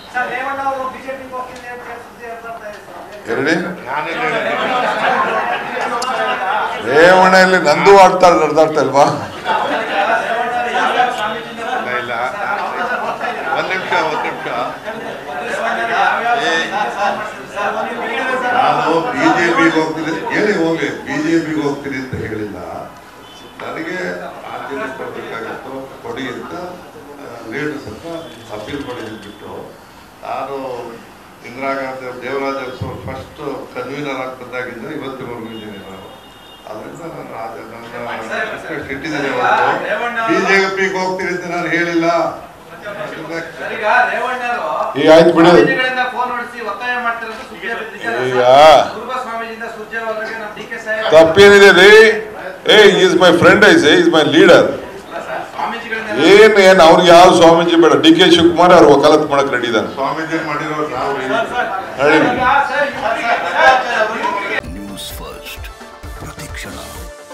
Sir Revanna ಅವರು ಬಿಜೆಪಿಗೆ ಹೋಗ್ತೀನಿ ಅಂತ ಹೇಳಿ ಸುದ್ದಿ ಹರ್ದಾಡ್ತಾ ಇದೆ ಸರ್. ಎರಡೇ ನಾನೇನು ರೇವಣ್ಣ ಇಲ್ಲಿ ನಂದು ಆಡ್ತಾ ನಡೆದಾಡ್ತಾ ಇಲ್ವಾ ಇಲ್ಲ ಇಲ್ಲ ಒಂದ್ ನಿಮಿಷ ಒಂದ್ ನಿಮಿಷ ಏ, ನಾನು ಬಿಜೆಪಿಗೆ ಹೋಗ್ತೀನಿ ಹೇಳಿ ಹೋಗ್ಲಿ ಬಿಜೆಪಿಗೆ ಹೋಗ್ತೀನಿ ಅಂತ ಹೇಳಿಲ್ಲ ನನಗೆ ಆದ್ಯತೆ ಕೊಡಬೇಕಾಗಿತ್ತು ಕೊಡಿ ಅಂತ ಲೀಡರ್ಸ್ ಅಂತ ಅಪೀಲ್ ಮಾಡಿದ್ದು ಬಿಟ್ಟು ನಾನು ಇಂದಿರಾ ಗಾಂಧಿ ಅವ್ರು, ದೇವರಾಜ ಅರಸು ಫಸ್ಟ್ ಕನ್ವೀನರ್ ಆಗಿ ಬಂದಾಗಿಂದ ಇವತ್ತಿನವರೆಗೂ ಇದ್ದೀನಿ ನಾನು ಅದರಿಂದ ನಾನು ಆದ- ನನ್ನ ರಿಕ್ವೆಸ್ಟ್ ಇಟ್ಟಿದ್ದೀನಿ ಬಿಜೆಪಿಗೆ ಹೋಗ್ತೀನಿ ಅಂತ ನಾನು ಹೇಳಿಲ್ಲ ಸರ್, ಈಗ ರೇವಣ್ಣರು ಈಗ ಆಯ್ತು ಬಿಡು. ಸ್ವಾಮೀಜಿಗಳಿಂದ ಫೋನ್ ಹೊಡಿಸಿ ಒತ್ತಾಯ ಮಾಡ್ತಿರೋದು ಸುದ್ದಿ ನಿಜನಾ ಸರ್? ಈಗ ದುರ್ಗಾ ಸ್ವಾಮೀಜಿಯಿಂದ ಸುರ್ಜೇವಾಲಾಗೆ ನಮ್ಮ ಡಿ ಕೆ ಸಾಹೇಬ್ ತಪ್ಪೇನಿದೆ ರೀ ಏ ಈಸ್ ಮೈ ಫ್ರೆಂಡ್ ಐಸ್ ಈಸ್ ಮೈ ಲೀಡರ್ ಅಲ್ಲ ಸರ್, ಸ್ವಾಮೀಜಿಗಳಿಂದ ಏನ್ ಏನ್ ಅವ್ರಿಗೆ ಯಾವ ಸ್ವಾಮೀಜಿ ಬೇಡ ಡಿ ಕೆ ಶಿವಕುಮಾರ್ ಅವ್ರು ವಕಾಲತ್ ಮಾಡಕ್ ರೆಡಿ ಇದ್ದಾನೆ ಸ್ವಾಮೀಜಿ ಮಾಡಿರೋ ನಾವು ಹೇಳಿ ಈಗ ಸರ್, ಇವ್ರಿಗೆ- ಸರ್, ನ್ಯೂಸ್ ಫಸ್ಟ್ ಪ್ರತಿಕ್ಷಣ